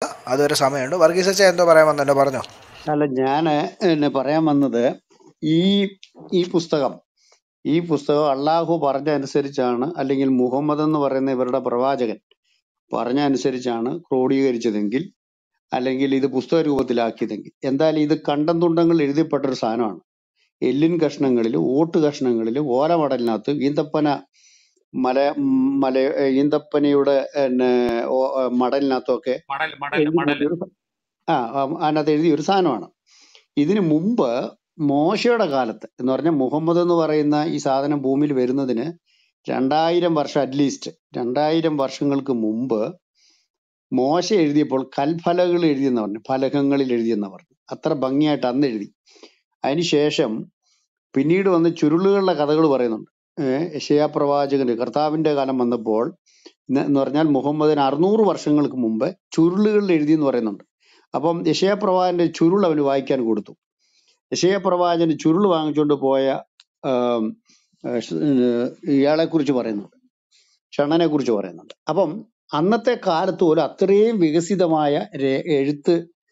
അതുവരെ സമയമുണ്ട് വർഗീസ് അച്ഛൻ എന്തോ പറയാൻ വന്നല്ലോ പറഞ്ഞോ അല്ല ഞാന് എന്നെ പറയാൻ വന്നത് ഈ ഈ പുസ്തകം ഈ പുസ്തകം അള്ളാഹു പറഞ്ഞ അനുസരിച്ചാണ് അല്ലെങ്കിൽ മുഹമ്മദ് എന്ന് പറയുന്ന ഇവരുടെ പ്രവാചകൻ പറഞ്ഞ അനുസരിച്ചാണ് ക്രോഡീകരിച്ചതെങ്കിൽ അല്ലെങ്കിൽ ഇത് പുസ്തക രൂപത്തിലാക്കിയതെങ്കിൽ എന്തായാലും ഇത് കണ്ടം തുണ്ടങ്ങൾ എഴുതപ്പെട്ട ഒരു സാധനമാണ് എല്ലിൻ കഷ്ണങ്ങളിലും ഓട്ട് കഷ്ണങ്ങളിലും ഓലമടലിനകത്ത് ഈന്തപ്പന മല മല ഈന്തപ്പനയുടെ പിന്നെ ഓ- മടലിനകത്തൊക്കെ മടൽ മടൽ എഴുതി മടൽ കൂട്ടിയ ഒരു സ- ആ ആ, അതിനകത്ത് എഴുതിയ ഒരു സാധനമാണ് ഇതിനു മുമ്പ് മോശയുടെ കാലത്ത് എന്ന് പറഞ്ഞാൽ മുഹമ്മദ് എന്ന് പറയുന്ന ഈ സാധനം ഭൂമിയിൽ വരുന്നതിന് രണ്ടായിരം വർഷം അറ്റ്ലീസ്റ്റ് രണ്ടായിരം വർഷങ്ങൾക്ക് മുമ്പ് മോശ എഴുതിയപ്പോൾ കൽഫലകൾ എഴുതിയെന്ന് പറഞ്ഞു ഫലകങ്ങളിൽ എഴുതിയെന്ന് പറഞ്ഞു അത്ര ഭംഗിയായിട്ട് അന്ന് എഴുതി അതിനുശേഷം പിന്നീട് വന്ന് ചുരുളുകളുടെ കഥകൾ പറയുന്നുണ്ട് ഏഹ് യശയാ പ്രവാചകന്റെ കർത്താവിന്റെ കാലം വന്നപ്പോൾ എന്ന് എന്ന് പറഞ്ഞാൽ മുഹമ്മദിന് അറുന്നൂറ് വർഷങ്ങൾക്ക് മുമ്പ് ചുരുളുകളിൽ എഴുതി എന്ന് പറയുന്നുണ്ട് അപ്പം യശയ പ്രവാചകന്റെ ചുരുൾ അവന് വായിക്കാൻ കൊടുത്തു യശയ പ്രവാചകന് ചുരുൾ വാങ്ങിച്ചുകൊണ്ട് പോയ ആം, ഏഹ് ഷ്- ഏഹ് ഇയാളെ കുറിച്ച് പറയുന്നുണ്ട് ഷണ്ണനെ കുറിച്ച് പറയുന്നുണ്ട് അപ്പം അന്നത്തെ കാലത്ത് പോലും അത്രയും വികസിതമായ രേ- എഴുത്ത്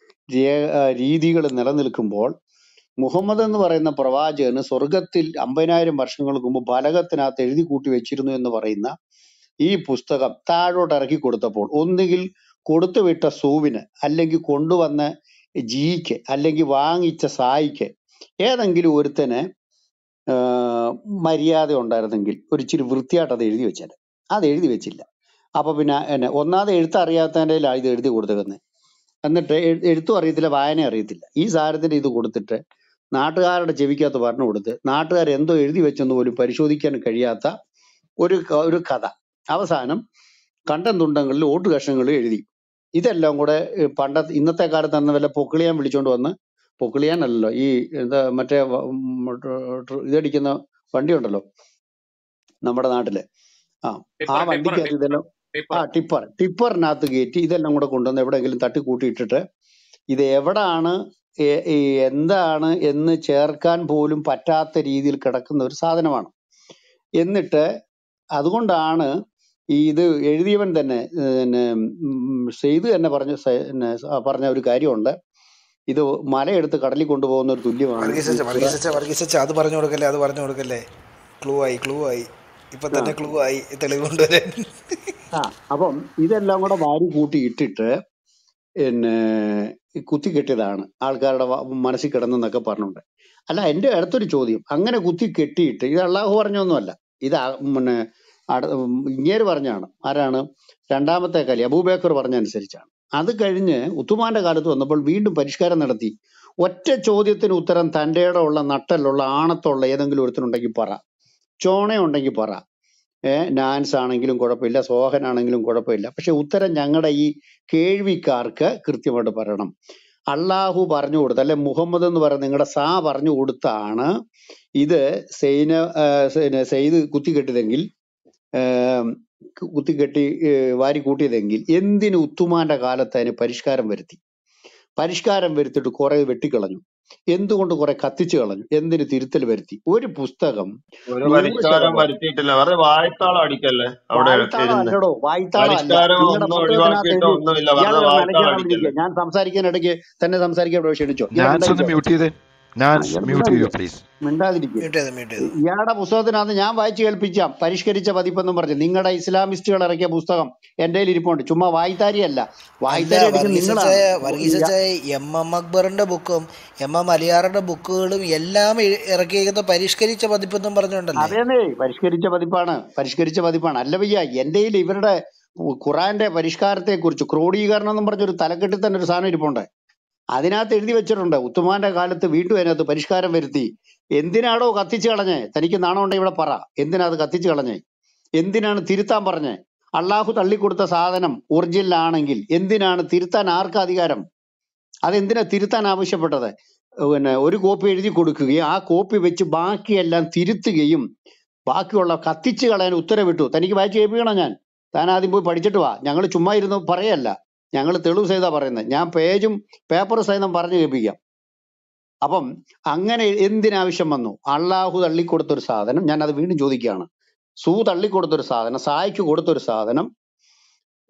രീതികൾ നിലനിൽക്കുമ്പോൾ മുഹമ്മദ് എന്ന് പറയുന്ന പ്രവാചകന് സ്വർഗത്തിൽ അമ്പതിനായിരം വർഷങ്ങൾക്ക് മുമ്പ് ഫലകത്തിനകത്ത് എഴുതി കൂട്ടി വെച്ചിരുന്നു എന്ന് പറയുന്ന ഈ പുസ്തകം താഴോട്ട് ഇറക്കി കൊടുത്തപ്പോൾ ഒന്നുകിൽ കൊടുത്തുവിട്ട സൂവിന് അല്ലെങ്കിൽ കൊണ്ടുവന്ന ജിക്ക് അല്ലെങ്കിൽ വാങ്ങിച്ച സായിക്ക് ഏതെങ്കിലും ഒരുത്തന് ആഹ് മര്യാദ ഉണ്ടായിരുന്നെങ്കിൽ ഒരു ഇച്ചിരി വൃത്തിയായിട്ട് അത് എഴുതി വെച്ചേനെ അത് എഴുതി വെച്ചില്ല അപ്പൊ പിന്നെ എന്നെ ഒന്നാമത് എഴുത്ത് അറിയാത്തതിൻ്റെ ഇത് എഴുതി കൊടുത്തേക്കുന്നത് എന്നിട്ട് എഴു- എഴുത്തും അറിയത്തില്ല വായന അറിയത്തില്ല ഈ സാരത്തിന് ഇത് കൊടുത്തിട്ട് നാട്ടുകാരുടെ ചെവിക്കകത്ത് പറഞ്ഞു കൊടുത്ത് നാട്ടുകാർ എന്തോ എഴുതി വെച്ചെന്ന് പോലും പരിശോധിക്കാൻ കഴിയാത്ത ഒരു ക- ഒരു കഥ അവസാനം കണ്ടം തുണ്ടങ്ങളിൽ ഓട്ട് കഷ്ണങ്ങളിൽ എഴുതി ഇതെല്ലാം കൂടെ ഏഹ് പണ്ട ഇന്നത്തെ കാലത്ത് അന്ന് വല്ല പൊക്കിളിയാൻ വിളിച്ചോണ്ട് വന്ന് പൊക്കിളിയാനല്ലല്ലോ ഈ എന്താ മറ്റേ വ- ഉം ട്ര- ട്ര- ഇതടിക്കുന്ന വണ്ടി ഉണ്ടല്ലോ നമ്മുടെ നാട്ടില് ആ ആ ടിപ്പർ ടിപ്പർ വണ്ടിക്കകത്ത് ഇതെല്ലാം ആ ടിപ്പർ ടിപ്പർ ടിപ്പറിനകത്ത് കയറ്റി ഇതെല്ലാം കൂടെ കൊണ്ടുവന്ന് എവിടെയെങ്കിലും തട്ടിക്കൂട്ടി ഇട്ടിട്ട് ഇത് എവിടാണ് എ- ഈ എന്താണ് എന്ന് ചേർക്കാൻ പോലും പറ്റാത്ത രീതിയിൽ കിടക്കുന്ന ഒരു സാധനമാണ് എന്നിട്ട് അതുകൊണ്ടാണ് ഈ ഇത് എഴുതിയവൻ തന്നെ ഏർ പിന്നെ ഉം സെയ്ത് തന്നെ പറഞ്ഞ സ- പിന്നെ സ- പറഞ്ഞ ഒരു കാര്യമുണ്ട് ഇത് മലയെടുത്ത് കടലിൽ കൊണ്ടുപോകുന്ന ഒരു തുല്യമാണ് വർഗീസ് ഈ അച്ഛൻ ഖുറാൻ വർഗീസ് അച്ഛൻ വർഗീസ് അച്ഛൻ അത് പറഞ്ഞു കൊടുക്കല്ലേ അത് പറഞ്ഞു കൊടുക്കല്ലേ ക്ലൂ ആയി ക്ലൂ ആയി ഇപ്പൊ ആ തന്നെ ക്ലൂ ആയി തെളിവ് കൊണ്ടുവരാൻ ആ അപ്പം ഇതെല്ലാം കൂടെ വാരി കൂട്ടി ഇട്ടിട്ട് പിന്നെ ഈ കുത്തി കെട്ടിയതാണ് ആൾക്കാരുടെ വ- മനസ്സിൽ കിടന്നെന്നൊക്കെ പറഞ്ഞുണ്ട് അല്ല എന്റെ അടുത്തൊരു ചോദ്യം അങ്ങനെ കുത്തി കെട്ടിയിട്ട് ഇത് അള്ളാഹു പറഞ്ഞൊന്നുമല്ല ഇത് ആ- പിന്നെ അട- ഉം ഇങ്ങേര് പറഞ്ഞാണ് ആരാണ് രണ്ടാമത്തെ കലി അബൂബേക്കർ പറഞ്ഞ അനുസരിച്ചാണ് അത് കഴിഞ്ഞ് ഉത്തുമാന്റെ കാലത്ത് വന്നപ്പോൾ വീണ്ടും പരിഷ്കാരം നടത്തി ഒറ്റ ചോദ്യത്തിന് ഉത്തരം തന്റെ ഉള്ള നട്ടലുള്ള ആണത്തുള്ള ഏതെങ്കിലും ഒരുത്തനുണ്ടെങ്കിൽ പറ ചോണയുണ്ടെങ്കിൽ പറ ഏഹ് നാൻസ് ആണെങ്കിലും കുഴപ്പമില്ല സോഹനാണെങ്കിലും കുഴപ്പമില്ല പക്ഷെ ഉത്തരം ഞങ്ങളുടെ ഈ കേൾവിക്കാർക്ക് കൃത്യമായിട്ട് പറയണം അള്ളാഹു പറഞ്ഞു കൊടുത്ത അല്ലെ മുഹമ്മദ് എന്ന് പറയുന്ന നിങ്ങളുടെ സാ പറഞ്ഞു കൊടുത്താണ് ഇത് സൈന ആഹ് സൈന സെയ്ത് കുത്തിക്കെട്ടിയതെങ്കിൽ ആഹ് കുത്തിക്കെട്ടി ഏഹ് വാരി കൂട്ടിയതെങ്കിൽ എന്തിന് ഉത്തുമാന്റെ കാലത്ത് അതിന് പരിഷ്കാരം വരുത്തി പരിഷ്കാരം വരുത്തിയിട്ട് കുറെ വെട്ടിക്കളഞ്ഞു എന്തുകൊണ്ട് കുറെ കത്തിച്ചു കളഞ്ഞു എന്തിന് തിരുത്തൽ വരുത്തി ഒരു പുസ്തകം ഒരു നൂറ് പരിഷ്കാരം ശതമാനം വരുത്തിയിട്ടില്ല വെറുതെ വായത്താളം അടിക്കല്ലേ അവിടെ വായ്ത്താളം ഇരുന്ന് അല്ലടോ വായ്ത്താളം അല്ല പരിഷ്കാരം നിങ്ങളുടെ ഒന്നും പുസ്തകത്തിനകത്ത് ഒഴിവാക്കിയിട്ടോ എഴുതി ഒന്നുമില്ല ഇയാൾ വെറുതെ നിലയ്ക്കാൻ വായത്താളം അവിടെ അടിക്കല്ലേ ഇരിക്കുക ഞാൻ സംസാരിക്കാൻ ഇടയ്ക്ക് തന്നെ സംസാരിക്കാൻ ഇവിടെ ക്ഷണിച്ചോ ഇയാൾ നാൻസ് ഒന്ന് ഉണ്ടായിരിക്കോ മ്യൂട്ട് ചെയ്തേ ആ നാൻസ് ഇയാൾ മ്യൂട്ട് ചെയ്യൂ മിണ്ടാതിരിക്കുക പ്ലീസ് മിണ്ടാതിരിക്കുക മ്യൂട്ട് ചെയ്തു മ്യൂട്ട് ചെയ്തു ഇയാളുടെ പുസ്തകത്തിനകത്ത് ഞാൻ വായിച്ചു കേൾപ്പിക്കാം പരിഷ്കരിച്ച പതിപ്പെന്നും പറഞ്ഞു നിങ്ങളുടെ ഇസ്ലാമിസ്റ്റുകൾ ഇറക്കിയ പുസ്തകം എന്റെ കയ്യിൽ ഇരിപ്പുണ്ട് ചുമ്മാ വായ്ത്താരിയല്ല അല്ല വായ്ത്താരി അടിക്കുന്ന വർഗീസ് നിങ്ങളാണ് അച്ചായ ഓ, വർഗീസ് ഇയാ- അച്ചായ എം എം അക്ബറിന്റെ ബുക്കും എം എം അലിയാറിന്റെ ബുക്കുകളും എല്ലാം എ- ഇറക്കിയിരിക്കുന്ന പരിഷ്കരിച്ച പതിപ്പെന്നും പറഞ്ഞുകൊണ്ടല്ലേ അതേന്നേ പരിഷ്കരിച്ച പതിപ്പാണ് പരിഷ്കരിച്ച പതിപ്പാണ് അല്ല വയ്യ എന്റെ കയ്യിൽ ഇവരുടെ ഖുറാന്റെ പരിഷ്കാരത്തെ കുറിച്ച് ക്രോഡീകരണം എന്നും പറഞ്ഞൊരു തലക്കെട്ടിൽ തന്നെ ഒരു സാധനം ഇരിപ്പുണ്ട് അതിനകത്ത് എഴുതി വെച്ചിട്ടുണ്ട് ഉത്തുമാന്റെ കാലത്ത് വീണ്ടും അതിനകത്ത് പരിഷ്കാരം വരുത്തി എന്തിനാടോ കത്തിച്ചു കളഞ്ഞേ തനിക്ക് നാണം ഉണ്ടെങ്കിൽ ഇവിടെ പറ എന്തിനാ അത് കത്തിച്ചു കളഞ്ഞേ എന്തിനാണ് തിരുത്താൻ പറഞ്ഞേ അള്ളാഹു തള്ളിക്കൊടുത്ത സാധനം ഒറിജിനൽ ആണെങ്കിൽ എന്തിനാണ് തിരുത്താൻ ആർക്കാ അധികാരം അതെന്തിനാ തിരുത്താൻ ആവശ്യപ്പെട്ടത് പിന്നെ ഒരു കോപ്പി എഴുതി കൊടുക്കുകയും ആ കോപ്പി വെച്ച് ബാക്കിയെല്ലാം തിരുത്തുകയും ബാക്കിയുള്ള കത്തിച്ച് കളയാൻ ഉത്തരവിട്ടു തനിക്ക് വായിച്ച് കേൾപ്പിക്കണം ഞാൻ താൻ ആദ്യം പോയി പഠിച്ചിട്ട് വാ ഞങ്ങൾ ചുമ്മാ ഇരുന്ന് പറയല്ല ഞങ്ങൾ തെളിവ് സഹിതാ പറയുന്നത് ഞാൻ പേജും പേപ്പർ സഹിതം പറഞ്ഞു കേൾപ്പിക്കാം അപ്പം അങ്ങനെ എന്തിനാവശ്യം വന്നു അള്ളാഹു തള്ളിക്കൊടുത്തൊരു സാധനം ഞാൻ അത് വീണ്ടും ചോദിക്കുകയാണ് സൂ തള്ളിക്കൊടുത്തൊരു സാധനം സായിക്ക് കൊടുത്തൊരു സാധനം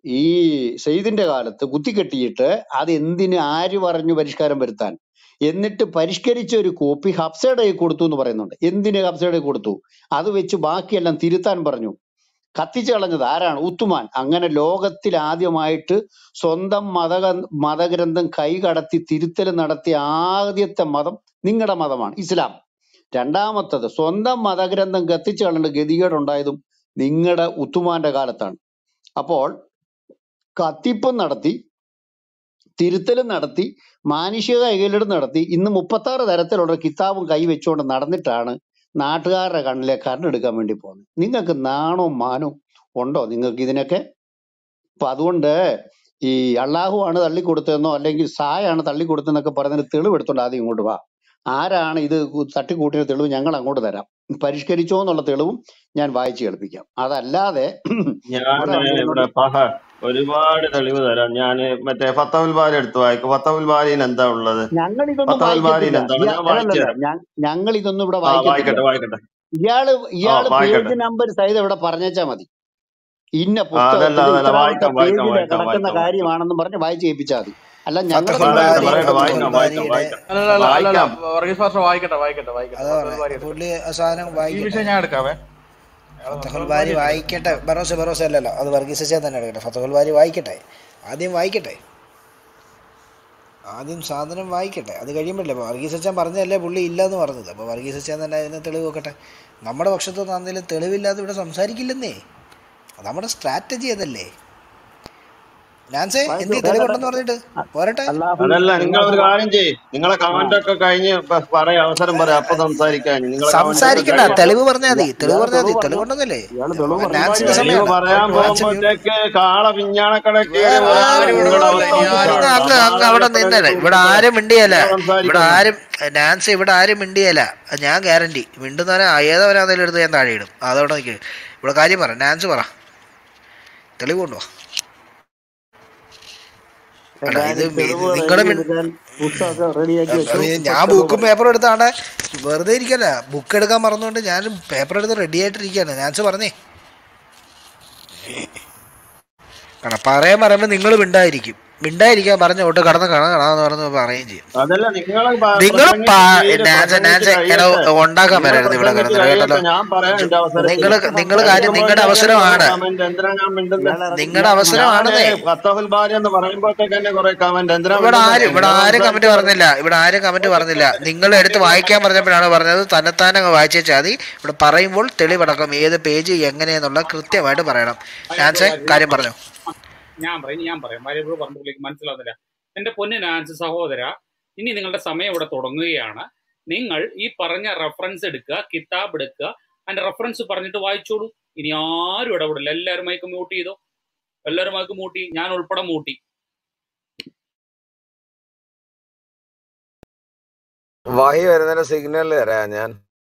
ഈ സെയ്ദിന്റെ കാലത്ത് കുത്തിക്കെട്ടിയിട്ട് അത് എന്തിന് ആര് പറഞ്ഞു പരിഷ്കാരം വരുത്താൻ എന്നിട്ട് പരിഷ്കരിച്ച ഒരു കോപ്പി ഹബ്സയുടെ കയ്യിൽ കൊടുത്തു എന്ന് പറയുന്നുണ്ട് എന്തിന് ഹബ്സയുടെ കയ്യിൽ കൊടുത്തു അത് വെച്ച് ബാക്കിയെല്ലാം തിരുത്താൻ പറഞ്ഞു കത്തിച്ചു കളഞ്ഞത് ആരാണ് ഉത്തുമാൻ അങ്ങനെ ലോകത്തിൽ ആദ്യമായിട്ട് സ്വന്തം മത മതഗ്രന്ഥം കൈകടത്തി തിരുത്തൽ നടത്തിയ ആദ്യത്തെ മതം നിങ്ങളുടെ മതമാണ് ഇസ്ലാം രണ്ടാമത്തത് സ്വന്തം മതഗ്രന്ഥം കത്തിച്ചു കളയേണ്ട ഗതികേടുണ്ടായതും നിങ്ങളുടെ ഉത്തുമാന്റെ കാലത്താണ് അപ്പോൾ കത്തിപ്പും നടത്തി തിരുത്തലും നടത്തി മാനുഷിക കൈകളിലും നടത്തി ഇന്ന് മുപ്പത്തി ആറ് തരത്തിലുള്ള കിതാബും കൈവച്ചുകൊണ്ട് നടന്നിട്ടാണ് നാട്ടുകാരുടെ കണ്ണിലെ കരടെടുക്കാൻ വേണ്ടി പോകുന്നത് നിങ്ങൾക്ക് നാണവും മാനവും ഉണ്ടോ നിങ്ങൾക്ക് ഇതിനൊക്കെ അപ്പൊ അതുകൊണ്ട് ഈ അള്ളാഹു ആണ് തള്ളിക്കൊടുത്തതെന്നോ അല്ലെങ്കിൽ സായാണ് തള്ളിക്കൊടുത്തതെന്നൊക്കെ പറയുന്നതിന് തെളിവെടുത്തോണ്ട് ആദ്യം ഇങ്ങോട്ട് വാ ആരാണ് ഇത് കു- തട്ടിക്കൂട്ടിയ തെളിവ് ഞങ്ങൾ അങ്ങോട്ട് തരാം പരിഷ്കരിച്ചോ എന്നുള്ള തെളിവും ഞാൻ വായിച്ചു കേൾപ്പിക്കാം അതല്ലാതെ ഞാൻ ഇവിടെ വന്നിരുന്നത് ഇവിടെ പഹ ഒരുപാട് തെളിവ് തരാം ഞാൻ മറ്റേ ഫത്തവുൽ ബാരി എടുത്ത് വായിക്കും ഫത്തവുൽ ബാരിയിൽ എന്താ ഉള്ളത് ഞങ്ങൾ ഇതൊന്നും ഫത്തവുൽ ബാരിയിൽ വായിക്കത്തില്ല എന്താണ് ഇയാ- ഞാൻ വായിച്ചു അല്ലല്ല തരാം ഞ- ഞങ്ങൾ ഇതൊന്നും ഇവിടെ ആ വായിക്കത്തില്ല വായിക്കട്ടെ വായിക്കട്ടെ ഇയാള് ആ ഇയാള് വായിക്കട്ടെ പേജ് നമ്പർ സഹിതം ഇവിടെ പറഞ്ഞേച്ചാ മതി ഇന്ന ആ അതല്ല പുസ്തകത്തിൽ അതല്ല ഇത്രാമത്തെ വായിക്കാം വായിക്കാം പേജില് വായിക്കാം കിടക്കുന്ന വായിക്കാം വായിക്കാം കാര്യമാണെന്നും പറഞ്ഞ് വായിച്ച് കേൾപ്പിച്ചാൽ മതി അല്ല ഞങ്ങളുടെ ഫത്തഹുൽ തെളിവ് പറയട്ടെ ബാരി എടുത്തോണ്ട് പറയട്ടെ ഫത്തഹുൽ വായിക്കാം വായിക്കാം ബാരിയുടെ വായിക്കാം അല്ലല്ല അല്ലല്ല അല്ലല്ല വായിക്കാം വർഗീസ് മാസ്റ്റർ വായിക്കട്ടെ വായിക്കട്ടെ വായിക്കട്ടെ അതാ ഫത്തൽ പറഞ്ഞേ ബാരി എടുക്കട്ടെ പുള്ളി ആ സാധനം ഈ വായിക്കട്ടെ വിഷയം ഞാൻ എടുക്കാവേ അയാള് ഫത്തഹുൽ ഫത്തൽ ബാരി ബാരി എടുക്കട്ടെ വായിക്കട്ടെ ബറോസ ബറോസ അല്ലല്ലോ അത് വർഗീസിച്ചാൻ തന്നെ എടുക്കട്ടെ ഫത്തഹുൽ ബാരി വായിക്കട്ടെ ആദ്യം വായിക്കട്ടെ ആദ്യം സാധനം വായിക്കട്ടെ അത് കഴിയുമ്പോഴല്ലേ അപ്പോൾ വർഗീസ് അച്ഛൻ പറഞ്ഞതല്ലേ പുള്ളി ഇല്ല എന്ന് പറഞ്ഞത് അപ്പോൾ വർഗീസ് അച്ഛൻ തന്നെ അതിന് തെളിവ് വെക്കട്ടെ നമ്മുടെ പക്ഷത്തു നിന്ന് എന്തെങ്കിലും തെളിവില്ലാതെ ഇവിടെ സംസാരിക്കില്ലെന്നേ അത് നമ്മുടെ സ്ട്രാറ്റജി അതല്ലേ നാൻസേ വായിച്ചു എന്തി കേൾക്കട്ടെ തെളിവുണ്ടെന്ന് പറഞ്ഞിട്ട് പോരട്ടെ അല്ലാഹു അതല്ല നിങ്ങൾ അല്ലാഹു ഒരു കാര്യം ചെയ്യ് നിങ്ങളെ ആ കമന്റ് ഒക്കെ കഴിഞ്ഞ് പ- പറയാം അവസരം പറയാം അപ്പൊ സംസാരിക്കാൻ നിങ്ങളെ കമന്റ് ഒക്കെ സംസാരിക്കണ്ട കഴിയട്ടെ തെളിവ് പറഞ്ഞാൽ മതി ഇയാ- തെളിവ് ഇയാള് പറഞ്ഞാൽ തെളിവ് മതി പറഞ്ഞു തെളിവുണ്ടെന്നല്ലേ ഇയാള് തെളിവ് പറഞ്ഞു നാൻസിന്റെ തെളിവ് സമയമാണ് പറയാൻ നാൻസി മ്യൂട്ട് പോകുമ്പോഴത്തേക്ക് കാള പിഞ്ഞാണക്കട കയറി വേറെ വരാൻ ആരും ഇവിടെ നിങ്ങളുടെ ഇല്ല. അവസ്ഥ ഇനി ഒന്ന് ആരും കാണണം അങ്ങ് അങ്ങ് അവിടെ സമാധാനപ്പെടൽ നിന്നല്ലേ ഇവിടെ സുഹൃത്തുക്കളെ ആരും മിണ്ടിയല്ല നിങ്ങൾ ഇവിടെ സംസാരിക്കണം ആരും നാൻസി ഇവിടെ ആരും മിണ്ടിയല്ല അത് ഞാൻ ഗ്യാരണ്ടി മിണ്ടുന്നവരെ ഏതവരാന്നേലും എടുത്ത് ഞാൻ താഴെ ഇടും അതവിടെ നിൽക്കുക ഇവിടെ കാര്യം പറ നാൻസ് പറ തെളിവ് കൊണ്ടുവാ അല്ല ഇത് എല്ലാരും തെളിവ് നിങ്ങൾ റെഡിയെടുക്കാൻ പുസ്തകമൊക്കെ റെഡിയാക്കി വെച്ചു ഞാൻ തെളിവ് ബുക്കും പറയും പേപ്പറും എടുത്താണ് വെറുതെ ഇരിക്കല്ല ബുക്ക് എടുക്കാൻ മറന്നുകൊണ്ട് ഞാൻ പേപ്പർ എടുത്ത് റെഡി ആയിട്ടിരിക്കുകയാണ് നാൻസ് പറഞ്ഞേ കാരണം പറയാൻ പറയുമ്പോൾ നിങ്ങൾ മിണ്ടായിരിക്കും മിണ്ടായിരിക്കാൻ പറഞ്ഞ ഓട്ട് കടന്ന് കാണാൻ കാണാന്ന് പറഞ്ഞ് പറയുകയും ചെയ്യും അതല്ല നിങ്ങളെ നിങ്ങൾ പ്രസംഗിച്ച് തീരെ നാൻസ് പ്രസംഗിച്ച് നാൻസ് എടാ കഴിയട്ടെ ഉണ്ടാക്കാൻ നിങ്ങളെ വരരുത് ഇവിടെ പ്രസംഗിച്ച് കിടന്നിട്ട് കേട്ടല്ലോ കഴിയട്ടെ ഞാൻ പറയാം എന്റെ അവസരത്തിൽ നിങ്ങൾ നിങ്ങൾ കാര്യം നിങ്ങളുടെ കഴിയുമ്പോഴത്തേക്ക് അവസരമാണ് കമന്റ് എന്തിനാ ഞാൻ മിണ്ടുന്നത് ഇയാളെ ഇറക്കി നിങ്ങളുടെ ഇയാളെ ഞാന് അവസരമാണെന്നേ ഫത്തഹുൽ ബാരി എന്ന് പറയുമ്പോഴത്തേക്ക് തന്നെ കുറെ കമന്റ് എന്തിനാ ഇവിടെ മിണ്ടുന്നത് ആരും ഇവിടെ നിങ്ങൾ ആരും കമന്റ് സംസാരിച്ചോ പറഞ്ഞില്ല ഇവിടെ ആരും കമന്റ് പറഞ്ഞില്ല നിങ്ങൾ എടുത്ത് വായിക്കാൻ പറഞ്ഞപ്പോഴാണ് പറഞ്ഞത് തന്നെത്താനെ അങ്ങ് വായിച്ചു വെച്ചാൽ മതി ഇവിടെ പറയുമ്പോൾ തെളിവടക്കം ഏത് പേജ് എങ്ങനെയെന്നുള്ള കൃത്യമായിട്ട് പറയണം നാൻസെ കാര്യം പറഞ്ഞു ഞാൻ പറയും ഇനി ഞാൻ പറയാം ഭാര്യയോട് പറഞ്ഞിലേക്ക് മനസ്സിലാവുന്നില്ല എന്റെ പൊന്നു നാൻസ് സഹോദര ഇനി നിങ്ങളുടെ സമയം ഇവിടെ തുടങ്ങുകയാണ് നിങ്ങൾ ഈ പറഞ്ഞ റെഫറൻസ് എടുക്കുക കിതാബ് എടുക്കുക അതിന്റെ റെഫറൻസ് പറഞ്ഞിട്ട് വായിച്ചോളൂ ഇനി ആരും ഇടപെടില്ല എല്ലാവരും മൈക്ക് മ്യൂട്ട് ചെയ്തോ എല്ലാവരും മൈക്ക് മൂട്ടി ഞാൻ ഉൾപ്പെടെ മൂട്ടി വഹി വരുന്നതിന്റെ സിഗ്നൽ തരാം ഞാൻ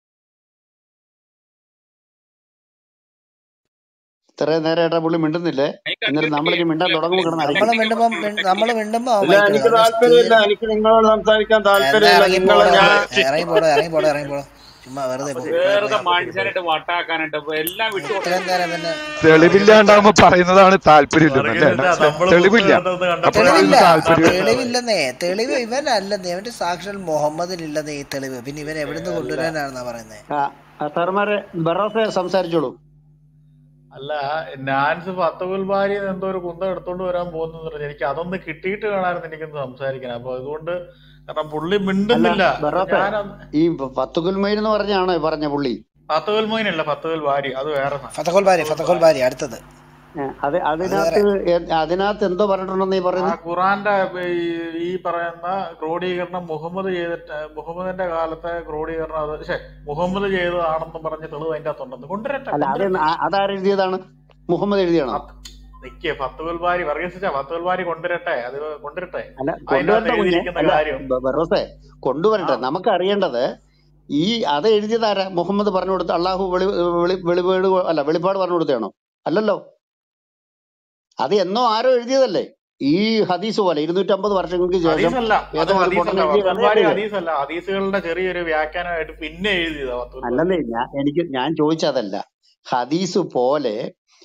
ഇത്രയും നേരമായിട്ട് പുള്ളി മിണ്ടുന്നില്ലേ മൈക്ക് എന്നിട്ട് അൺമ്യൂട്ട് നമ്മളിനി ചെയ്യ് മിണ്ടാൻ തുടങ്ങുമ്പോൾ കിടന്ന് നമ്മൾ അരയ്ക്കും മിണ്ടുമ്പം നമ്മൾ മിണ്ടുമ്പോ അവൻ ഇല്ല മൈക്ക് എനിക്ക് അവന് താല്പര്യമില്ല സ്ഥിരം എനിക്ക് നിങ്ങളോട് സംസാരിക്കാൻ എന്നാ താല്പര്യമില്ല ഇറങ്ങി നിങ്ങൾ പോടാ ഞാൻ ഇറങ്ങി പോടാ ഇറങ്ങി പോടാ ഇറങ്ങി പോടാ ചുമ്മാ വെറുതെ പോ വെറുതെ മനുഷ്യനായിട്ട് വട്ടാക്കാനായിട്ട് ഇപ്പൊ എല്ലാം വിട്ടു ഇത്രയും നേരം പിന്നെ തെളിവില്ലാണ്ടാവുമ്പോ പറയുന്നതാണ് താല്പര്യമില്ലെന്നല്ലേ വർഗീസ് നമ്മള് തെളിവില്ല പുസ്തകം കണ്ടത് അപ്പോൾ കണ്ടപ്പോഴാണ് തെളിവില്ല അതിന് താല്പര്യം തെളിവില്ലെന്നേ തെളിവ് ഇവനല്ലെന്നേ അവന്റെ സാക്ഷാൽ മുഹമ്മദിനില്ലെന്നേ ഈ തെളിവ് പിന്നെ ഇവൻ എവിടുന്ന് കൊണ്ടുവരാനാണെന്നാ പറയുന്നത് സാറുമാരെ ബറോസെ സംസാരിച്ചോളൂ അല്ല നാൻസ് ഫത്തകുൽ ബാരി എന്തോ ഒരു കുന്തം എടുത്തോണ്ട് വരാൻ പോകുന്നു പറഞ്ഞു എനിക്ക് അതൊന്ന് കിട്ടിയിട്ട് വേണമായിരുന്നു എനിക്കൊന്ന് സംസാരിക്കാൻ അപ്പൊ അതുകൊണ്ട് കാരണം പുള്ളി അല്ല മിണ്ടുന്നില്ല അപ്പൊ ബറോസെ ഞാൻ ഈ പത്തുകുൽമൈൻ എന്ന് പറഞ്ഞാണോ ഈ പറഞ്ഞ പുള്ളി ഫത്തകുൽ മൊയിനല്ല ഫത്തകുൽ ബാരി അത് വേറെ സാധനം ഫതഹുൽ ബാരി ഫതഹുൽ ബാരി അടുത്തത് ഏ, അത് അത് വേറെ അതിനകത്ത് എ- അതിനകത്ത് എന്തോ പറഞ്ഞിട്ടുണ്ടെന്ന് ഈ ആ പറയുന്നത് ഖുറാന്റെ ഈ ഈ പറയുന്ന ക്രോഡീകരണം മുഹമ്മദ് ചെയ്തിട്ട് മുഹമ്മദിന്റെ കാലത്തെ ക്രോഡീകരണം അത് ശേ മുഹമ്മദ് ചെയ്തതാണെന്ന് പറഞ്ഞ് തെളിവ് അതിന്റെ അകത്തുണ്ടെന്ന് കൊണ്ടുവരട്ടെ അല്ല അത് കൊണ്ടുവരട്ടെ അതാരെഴുതിയതാണ് മുഹമ്മദ് എഴുതിയാണോ നിക്കേ ഫത്തുൽ ബാരി വർഗീസിച്ച ഫത്തുൽ ബാരി കൊണ്ടുവരട്ടെ അത് കൊണ്ടുവരട്ടെ അല്ല അതിനകത്ത് കൊണ്ടുവരട്ടെ കുഞ്ഞെ എഴുതിയിരിക്കുന്ന അല്ല കാര്യം ബ- ബറോസെ ആ കൊണ്ടുവരട്ടെ നമുക്ക് അറിയേണ്ടത് ഈ അത് എഴുതിയതാരാ മുഹമ്മദ് പറഞ്ഞു കൊടുത്ത അള്ളാഹു വെളി വെളി വെളിപാട് അല്ല വെളിപ്പാട് പറഞ്ഞു കൊടുത്തതാണോ അല്ലല്ലോ അത് എന്നോ ആരോ എഴുതിയതല്ലേ ഈ ഹദീസ് പോലെ ഇരുന്നൂറ്റമ്പത് വർഷങ്ങൾക്ക് ശേഷം ഹദീസല്ല അത് ഏതോ ഒരു പൊട്ടൻ ഹദീസല്ല എഴുതിയ ഫത്തുൽ ബാരി കഥയല്ലേ ഇത് ഹദീസല്ല ഹദീസുകളുടെ ചെറിയൊരു വ്യാഖ്യാനമായിട്ട് പിന്നെ എഴുതിയതാ ഫത്തുൽ ബാരി അല്ലല്ലേ ഞാൻ എനിക്ക് ഞാൻ ചോദിച്ചതല്ല ഹദീസ് പോലെ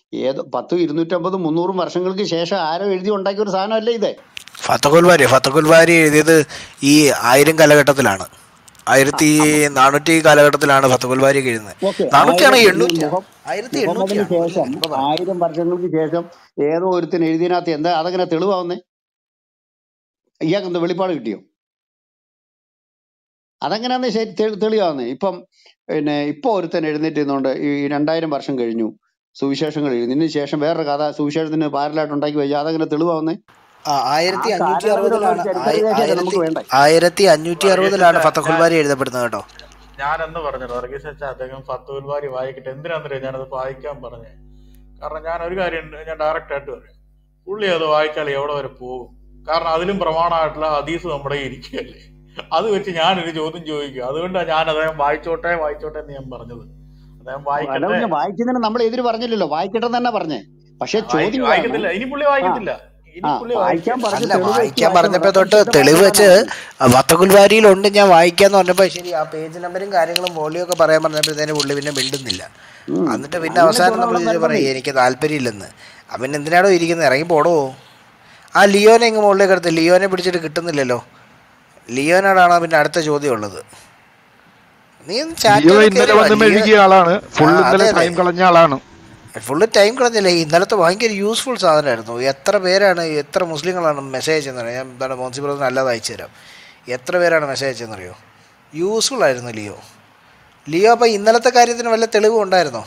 ഏത് പത്തും ഇരുന്നൂറ്റമ്പതും മുന്നൂറും വർഷങ്ങൾക്ക് ശേഷം ആരോ എഴുതി ഉണ്ടാക്കിയ ഒരു സാധനമല്ലേ ഇത് ഫത്തഖുൽവാരി ഫത്തഖുൽവാരി എഴുതിയത് ഈ ആയിരം കാലഘട്ടത്തിലാണ് ആയിരത്തി നാനൂറ്റി കാലഘട്ടത്തിലാണ് ഫത്തഖുൽവാരി എഴുതുന്നത് ഓക്കെ നാനൂറ്റിയാണോ ആയിരം എണ്ണൂറ്റി മുഹം ആയിരത്തി മുഹമ്മദിന് എണ്ണൂറ്റിയാണോ ശേഷം എൺപതോ ആയിരം വർഷങ്ങൾക്ക് ശേഷം ഏതോ ഒരുത്തിന് എഴുതിയതിനകത്ത് എന്താ അതങ്ങനെ തെളിവാവുന്നേ ഇയാൾക്ക് എന്താ വെളിപ്പാട് കിട്ടിയോ അതെങ്ങനെയാന്ന് ശരി തെളി- തെളിവാവുന്നേ ഇപ്പം പിന്നെ ഇപ്പൊ ഒരുത്തൻ എഴുന്നേറ്റ് നിന്നുകൊണ്ട് ഈ രണ്ടായിരം വർഷം കഴിഞ്ഞു സുവിശേഷങ്ങൾ എഴുതി ഇതിന് ശേഷം വേറൊരു കഥ സുവിശേഷത്തിന് പാരലായിട്ട് ഉണ്ടാക്കി വെച്ചാൽ അതങ്ങനെ തെളിവാവുന്നേ ആ ആ ആയിരത്തി അഞ്ഞൂറ്റി കാലയളവിലുള്ള ഒരു അറുപതിലാണ് ചരിത്ര ആയി- രേഖയല്ലേ ആയിരത്തി നമുക്ക് വേണ്ടേ ആയിരത്തി അഞ്ഞൂറ്റി അറുപതിലാണ് വർഗീസ് ഫത്തഖുൽവാരി എഴുതപ്പെടുന്നത് കേട്ടോ ഞാൻ എന്ന് പറഞ്ഞത് വർഗീസ് അച്ഛാ അദ്ദേഹം ഫത്തുൽ ബാരി വായിക്കട്ടെ എന്തിനാന്നറിയാം ഞാനത് വായിക്കാൻ പറഞ്ഞേ കാരണം ഞാൻ ഒരു കാര്യം ഉണ്ട്, ഞാൻ ഡയറക്റ്റ് ആയിട്ട് പറയാം പുള്ളി അത് വായിച്ചാൽ എവിടെ വരെ പോകും കാരണം അതിലും പ്രമാണമായിട്ടുള്ള ഹദീസ് നമ്മുടെ കയ്യിൽ ഇരിക്കുകയല്ലേ അത് വെച്ച് ഞാനൊരു ചോദ്യം ചോദിക്കുക അതുകൊണ്ടാണ് ഞാൻ അദ്ദേഹം വായിച്ചോട്ടെ വായിച്ചോട്ടെ എന്ന് ഞാൻ പറഞ്ഞത് അദ്ദേഹം അല്ല വായിക്കട്ടെ പിന്നെ വായിക്കുന്നതിന് നമ്മൾ എതിര് പറഞ്ഞില്ലല്ലോ വായിക്കട്ടെ തന്നെ പറഞ്ഞേ പക്ഷെ വായിക്ക- ചോദ്യം ഇതാണ് വായിക്കത്തില്ല ഇനി പുള്ളി ആ വായിക്കത്തില്ല ഇനി ആ പുള്ളി വായിക്കാൻ വായിക്കില്ല പറഞ്ഞ് അല്ല തെളിവ് വെച്ച് വായിക്കാൻ വായിച്ചോട്ടെ പറഞ്ഞപ്പോ പക്ഷെ തൊട്ട് ശുദ്ധ തെളിവ് വായിക്കാൻ വെച്ച് പറഞ്ഞത് വത്തക്കുൽവാരിയിലുണ്ട് ഞാൻ വായിക്കാന്ന് പറഞ്ഞപ്പോ ശരി ആ പേജ് നമ്പറും കാര്യങ്ങളും വോളിയും ഒക്കെ പറയാൻ പറഞ്ഞപ്പോഴത്തേന് പുള്ളി പിന്നെ മിണ്ടുന്നില്ല ഉം. എന്നിട്ട് പിന്നെ അങ്ങനെ അവസാനം നമ്മൾ ഗുണങ്ങളും ചോദിച്ചു വരുന്നുണ്ടേ പറയും എനിക്ക് താല്പര്യമില്ലെന്ന് അപ്പം പിന്നെ എന്തിനാടോ ഇരിക്കുന്നത് ഇറങ്ങി പോടോ ആ ലിയോനെ ഇങ്ങ് മുകളിലേക്ക് എടുത്ത് ലിയോനെ പിടിച്ചിട്ട് കിട്ടുന്നില്ലല്ലോ ലിയോനോടാണ് പിന്നെ അടുത്ത ചോദ്യം ഉള്ളത് നീ ലിയോ ചാറ്റുകൾ ഇന്നലെ കയറി വാ വന്ന് ലിയോ മെഴുകിയ ആളാണ് ആ ഫുൾ അതെ ഇന്നലെ അതെ ടൈം കളഞ്ഞ ആളാണ് ഫുള്ള് ടൈം കളഞ്ഞില്ലേ ഇന്നലത്തെ ഭയങ്കര യൂസ്ഫുൾ സാധനമായിരുന്നു എത്ര പേരാണ് എത്ര മുസ്ലിങ്ങളാണ് മെസ്സേജ് അയച്ചെന്നറിയോ ഞാൻ എന്താണ് മോൻസി ബ്രദറിന് അല്ലാതെ അയച്ചു തരാം എത്ര പേരാണ് മെസ്സേജ് അയച്ചെന്നറിയോ യൂസ്ഫുൾ ആയിരുന്നു ലിയോ ലിയോ അപ്പം ഇന്നലത്തെ കാര്യത്തിന് വല്ല തെളിവും ഉണ്ടായിരുന്നോ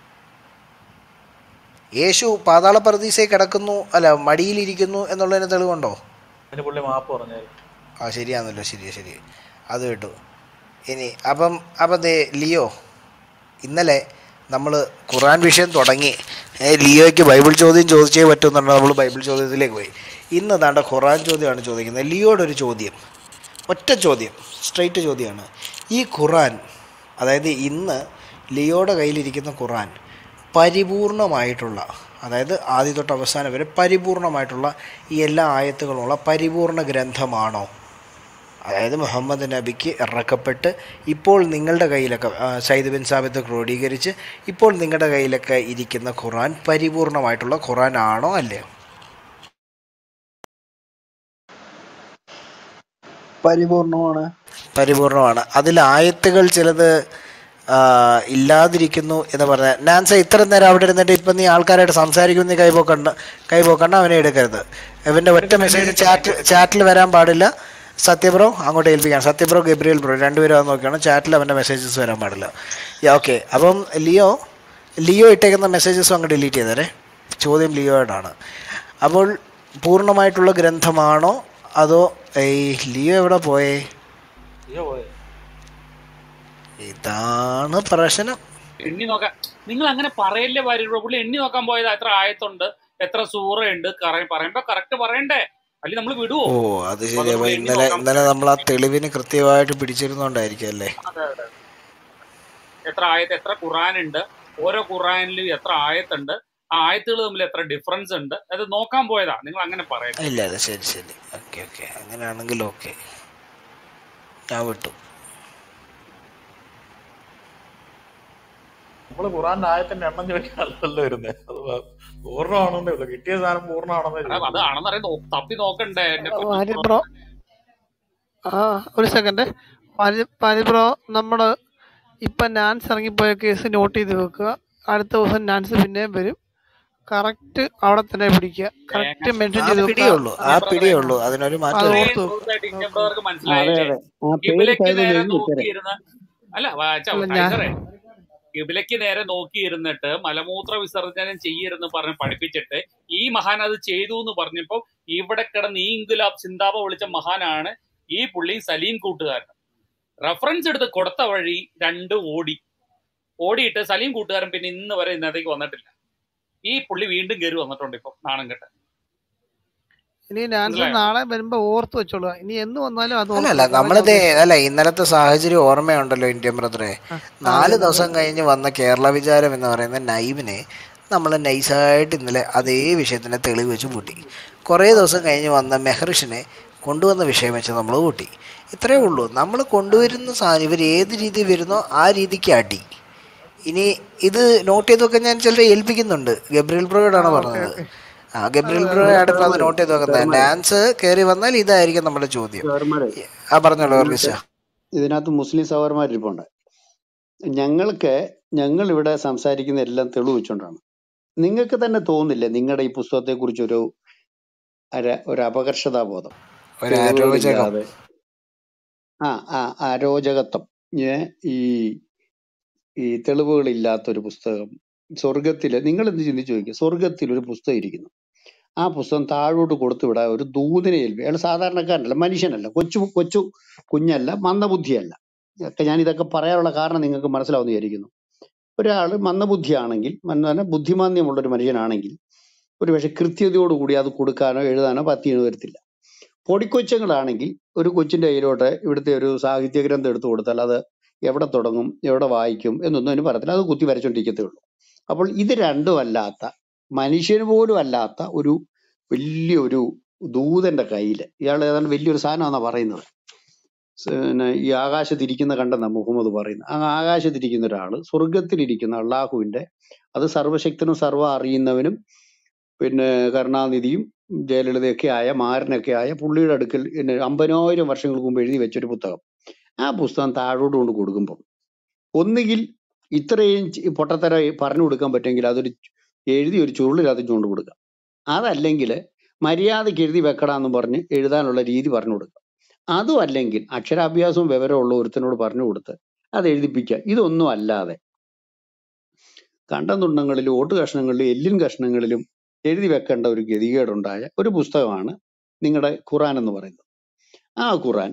യേശു പാതാള പ്രതീസയിൽ കിടക്കുന്നു അല്ല മടിയിലിരിക്കുന്നു എന്നുള്ളതിന് തെളിവുണ്ടോ അതിന് പുള്ളി മാപ്പ് പറഞ്ഞായിരുന്നു ആ ശരിയാണല്ലോ ശരി ശരി അത് കേട്ടു ഇനി അപ്പം അപ്പം ദേ ലിയോ ഇന്നലെ നമ്മൾ ഖുറാൻ വിഷയം തുടങ്ങി ഏ, ലിയോയ്ക്ക് ബൈബിൾ ചോദ്യം ചോദിച്ചേ പറ്റുമെന്നുണ്ട് നമ്മൾ ബൈബിൾ ചോദ്യത്തിലേക്ക് പോയി ഇന്ന് താണ്ട ഖുറാൻ ചോദ്യമാണ് ചോദിക്കുന്നത് ലിയോയുടെ ഒരു ചോദ്യം ഒറ്റ ചോദ്യം സ്ട്രെയിറ്റ് ചോദ്യമാണ് ഈ ഖുറാൻ അതായത് ഇന്ന് ലിയോയുടെ കയ്യിലിരിക്കുന്ന ഖുറാൻ പരിപൂർണമായിട്ടുള്ള അതായത് ആദ്യ തൊട്ട് അവസാനം വരെ പരിപൂർണമായിട്ടുള്ള ഈ എല്ലാ ആയത്തുകളുമുള്ള പരിപൂർണ ഗ്രന്ഥമാണോ അതായത് മുഹമ്മദ് നബിക്ക് ഇറക്കപ്പെട്ട് ഇപ്പോൾ നിങ്ങളുടെ കയ്യിലൊക്കെ ആ, സയ്യിദ് ബിൻ സാബിത്ത് ക്രോഡീകരിച്ച് ഇപ്പോൾ നിങ്ങളുടെ കയ്യിലൊക്കെ ഇരിക്കുന്ന ഖുറാൻ പരിപൂർണമായിട്ടുള്ള ഖുറാൻ ആണോ അല്ലയോ പരിപൂർണമാണ് പരിപൂർണമാണ് അതിൽ ആയത്തുകൾ ചിലത് ആ, ഇല്ലാതിരിക്കുന്നു എന്ന് പറഞ്ഞാൽ നാൻസ ഇത്ര നേരം അവിടെ ഇരുന്നിട്ട് ഇപ്പം നീ ആൾക്കാരായിട്ട് സംസാരിക്കുന്ന നീ കൈപോക്കണ്ട കൈപോക്കണ്ട അവനെ എടുക്കരുത് അവൻ്റെ ഒറ്റ മെസ്സേജ് ചാറ്റ് ചാറ്റിൽ വരാൻ പാടില്ല സത്യബ്രോ അങ്ങോട്ട് ഏൽപ്പിക്കാം സത്യബ്രോ ഗബ്രിയൽ ബ്രോ രണ്ടുപേരും അത് നോക്കിയാണ് ചാറ്റിൽ അവൻ്റെ മെസ്സേജസ് വരാൻ പാടില്ല യാ ഓക്കെ അപ്പം ലിയോ ലിയോ ഇട്ടേക്കുന്ന മെസ്സേജസും അങ്ങ് ഡിലീറ്റ് ചെയ്തേരെ ചോദ്യം ലിയോയോടാണ് അപ്പോൾ പൂർണ്ണമായിട്ടുള്ള ഗ്രന്ഥമാണോ അതോ ഈ ലിയോ എവിടെ പോയേ അയ്യോ പോയെ. ഇതാണ് പ്രശ്നം എണ്ണി നോക്കാൻ നിങ്ങൾ അങ്ങനെ പറയല്ലേ ഭാര്യ പുള്ളി എണ്ണി നോക്കാൻ പോയത് എത്ര ആയത്തുണ്ട് എത്ര സൂറയുണ്ട് കറ- പറയുമ്പോ കറക്റ്റ് പറയണ്ടേ അല്ലെ നമ്മൾ വിടുവോ ഓ അത് അപ്പൊ ശരി അത് അപ്പൊ പുള്ളി എണ്ണി ഇന്നലെ നോക്കാൻ ഇന്നലെ നമ്മൾ ആ തെളിവിന് കൃത്യമായിട്ട് പിടിച്ചിരുന്നോണ്ടായിരിക്കും അല്ലേ അതെ, അതെ. എത്ര ആയത്ത് എത്ര ഖുറാൻ ഉണ്ട് ഓരോ ഖുറാനിലും എത്ര ആയത്തുണ്ട് ആ ആയത്തുകൾ തമ്മിൽ എത്ര ഡിഫറൻസ് ഉണ്ട് അത് നോക്കാൻ പോയതാ നിങ്ങൾ അങ്ങനെ പറയുന്നത് ഇല്ല അല്ല ശരി ശരി ഓക്കെ ഓക്കെ അങ്ങനെയാണെങ്കിൽ ഓക്കെ ഞാൻ വിട്ടു നമ്മള് ഖുറാന്റെ ആയത്തിന്റെ എണ്ണം ചോദിക്കാനല്ലോ വരുന്നത് അത് വ- പൂർണ്ണമാണെന്നേ ഉള്ളൂ കിട്ടിയ സാധനം പൂർണ്ണമാണെന്നേ എടാ, ചോദിക്കുള്ളൂ അതാണെന്ന് അറിയാം നോ- തപ്പി നോക്കണ്ടേ എന്റെ വാലി ബ്രോ ആ ഒരു സെക്കൻഡ് വാലി വാലി ബ്രോ നമ്മൾ ഇപ്പം നാൻസ് ഇറങ്ങിപ്പോയ കേസ് നോട്ട് ചെയ്ത് വെക്കുക അടുത്ത ദിവസം നാൻസ് പിന്നെയും വരും കറക്റ്റ് അവിടെ തന്നെ പിടിക്കുക കറക്റ്റ് മെൻഷൻ ആ ചെയ്ത് പിടിയേ വെക്കുക ഉള്ളൂ ആ പിടിയേ ഉള്ളൂ അതിനൊരു അത് മാറ്റമില്ല ഓർത്ത് ഇത്രയും വെക്കുക ദിവസമായിട്ട് ഇന്ത്യൻ ഓക്കെ ബ്രദർക്ക് അതെ മനസ്സിലായില്ലേ അതെ ആ പേര് കിബിലയ്ക്ക് സൈഡ് നേരെ എഴുതി വെച്ചേരെ നോക്കിയിരുന്ന അല്ല വാച്ച അല്ല ഞാൻ ടൈഗറെ കിബിലയ്ക്ക് നേരെ നോക്കിയിരുന്നിട്ട് മലമൂത്ര വിസർജനം ചെയ്യരുന്ന് പറഞ്ഞ് പഠിപ്പിച്ചിട്ട് ഈ മഹാൻ അത് ചെയ്തു എന്ന് പറഞ്ഞപ്പോ ഇവിടെ കിടന്ന് ഈ ഇൻകുലാബ് സിന്താബ വിളിച്ച മഹാനാണ് ഈ പുള്ളി സലീം കൂട്ടുകാരൻ റെഫറൻസ് എടുത്ത് കൊടുത്ത വഴി രണ്ട് ഓടി ഓടിയിട്ട് സലീം കൂട്ടുകാരൻ പിന്നെ ഇന്ന് വരെ ഇന്നത്തേക്ക് വന്നിട്ടില്ല ഈ പുള്ളി വീണ്ടും കയറി വന്നിട്ടുണ്ട് ഇപ്പൊ നാണം കെട്ട് ഇനി നാൻസ് മനസ്സിലായോ നാളെ വരുമ്പോൾ ഓർത്ത് വെച്ചോളുക ഇനി എന്ന് വന്നാലും അത് അല്ല ഓർത്ത് അല്ല വെക്കുക നമ്മളിത് അതല്ല അല്ല ഇന്നലത്തെ സാഹചര്യം ഓർമ്മയുണ്ടല്ലോ ഇന്ത്യൻ ബ്രദറെ ആ ആ, നാല് അതെ ദിവസം കഴിഞ്ഞ് വന്ന കേരള വിചാരം എന്ന് പറയുന്ന നൈവിനെ നമ്മൾ നൈസായിട്ട് ഇന്നലെ അതേ വിഷയത്തിനെ തെളിവ് വെച്ച് പൂട്ടി കുറേ ദിവസം കഴിഞ്ഞ് വന്ന മെഹറിഷിനെ കൊണ്ടുവന്ന വിഷയം വെച്ച് നമ്മൾ കൂട്ടി ഇത്രയേ ഉള്ളൂ നമ്മൾ കൊണ്ടുവരുന്ന സാധനം ഇവർ ഏത് രീതി വരുന്നോ ആ രീതിക്ക് അടി ഇനി ഇത് നോട്ട് ചെയ്ത് വെക്കാൻ ഞാൻ ചിലരെ ഏൽപ്പിക്കുന്നുണ്ട് ഗബ്രിയൽ ബ്രോയോടാണ് ആ ഓക്കെ പറഞ്ഞത് ഓക്കെ ആ അതെ ഗബ്രിയൽ അതെ ബ്രോയാണ് ഇപ്പോൾ അത് സാറുമാരെ നോട്ട് ചെയ്ത് വെക്കുന്നത് സാറുമാരെ നാൻസ് കയറി വന്നാൽ ഇതായിരിക്കും നമ്മുടെ ചോദ്യം സാറുമാരെ ആ പറഞ്ഞോളൂ ഇതിനകത്ത് വർഗീസ ഇതിനകത്ത് മുസ്ലിം സഹോദരന്മാരിപ്പുണ്ട് ഞങ്ങൾക്ക് ഞങ്ങൾ ഇവിടെ സംസാരിക്കുന്ന എല്ലാം തെളിവ് വെച്ചുകൊണ്ടാണ് നിങ്ങൾക്ക് തന്നെ തോന്നില്ലേ നിങ്ങളുടെ ഈ പുസ്തകത്തെ കുറിച്ച് ഒരു അര- ഒരു അപകർഷതാബോധം ഒരു അരോചകം തെളിവുകളില്ലാതെ ആ ആ അരോചകത്വം ഏ ഈ ഈ തെളിവുകളില്ലാത്ത ഒരു പുസ്തകം സ്വർഗത്തില് നിങ്ങൾ എന്ത് ചിന്തിച്ചു നോക്കിയ സ്വർഗത്തിൽ ഒരു പുസ്തകം ഇരിക്കുന്നു ആ പുസ്തകം താഴോട്ട് കൊടുത്തു വിടാൻ ഒരു ദൂതനെ ഏൽപ്പി അയാൾ സാധാരണക്കാരനല്ല മനുഷ്യനല്ല കൊച്ചു കൊച്ചു കുഞ്ഞല്ല മന്ദബുദ്ധിയല്ല ഒക്കെ ഞാൻ ഇതൊക്കെ പറയാനുള്ള കാരണം നിങ്ങൾക്ക് മനസ്സിലാവുന്ന വിചാരിക്കുന്നു ഒരാൾ മന്ദബുദ്ധിയാണെങ്കിൽ മന്ദ ബുദ്ധിമാന്യമുള്ള ഒരു മനുഷ്യനാണെങ്കിൽ ഒരു പക്ഷെ കൃത്യതയോടുകൂടി അത് കൊടുക്കാനോ എഴുതാനോ പറ്റിയെന്ന് വരത്തില്ല പൊടിക്കൊച്ചങ്ങളാണെങ്കിൽ ഒരു കൊച്ചിന്റെ കയ്യിലോട്ട് ഇവിടുത്തെ ഒരു സാഹിത്യ ഗ്രന്ഥം എടുത്തു കൊടുത്താൽ അത് എവിടെ തുടങ്ങും എവിടെ വായിക്കും എന്നൊന്നും അതിന് പറയത്തില്ല അത് കുത്തി വരച്ചോണ്ടിരിക്കത്തേ ഉള്ളൂ അപ്പോൾ ഇത് രണ്ടും അല്ലാത്ത മനുഷ്യന് പോലും അല്ലാത്ത ഒരു വലിയൊരു ദൂതന്റെ കയ്യിൽ ഇയാൾ ഏതാണ്ട് വലിയൊരു സാധനമാണെന്നാ പറയുന്നത് സ് പിന്നെ ഈ ആകാശത്തിരിക്കുന്ന കണ്ടെന്ന മുഹമ്മദ് പറയുന്നത് ആ ആകാശത്തിരിക്കുന്ന ഒരാള് സ്വർഗത്തിലിരിക്കുന്ന അള്ളാഹുവിന്റെ അത് സർവശക്തനും സർവ്വ അറിയുന്നവനും പിന്നെ കരുണാനിധിയും ജയലളിതയൊക്കെ ആയ മാരനൊക്കെ ആയ പുള്ളിയുടെ അടുക്കൽ പിന്നെ അമ്പതിനായിരം വർഷങ്ങൾക്ക് മുമ്പ് എഴുതി വെച്ചൊരു പുസ്തകം ആ പുസ്തകം താഴോട്ട് കൊണ്ട് കൊടുക്കുമ്പോൾ ഒന്നുകിൽ ഇത്രയും ചി- പൊട്ടത്തര പറഞ്ഞു കൊടുക്കാൻ പറ്റുമെങ്കിൽ അതൊരു എഴുതി ഒരു ചുരുളിനകത്ത് കൊണ്ട് കൊടുക്കുക അതല്ലെങ്കിൽ മര്യാദയ്ക്ക് എഴുതി വെക്കടാന്നും പറഞ്ഞ് എഴുതാനുള്ള രീതി പറഞ്ഞു കൊടുക്കുക അതും അല്ലെങ്കിൽ അക്ഷരാഭ്യാസവും വിവരമുള്ള ഒരുത്തനോട് പറഞ്ഞു കൊടുത്ത് അത് എഴുതിപ്പിക്കുക ഇതൊന്നും അല്ലാതെ കണ്ടം തുണ്ടങ്ങളിലും ഓട്ട് കഷ്ണങ്ങളിലും എല്ലിൻ കഷ്ണങ്ങളിലും എഴുതി വെക്കേണ്ട ഒരു ഗതികേടുണ്ടായ ഒരു പുസ്തകമാണ് നിങ്ങളുടെ ഖുറാൻ എന്ന് പറയുന്നത് ആ ഖുറാൻ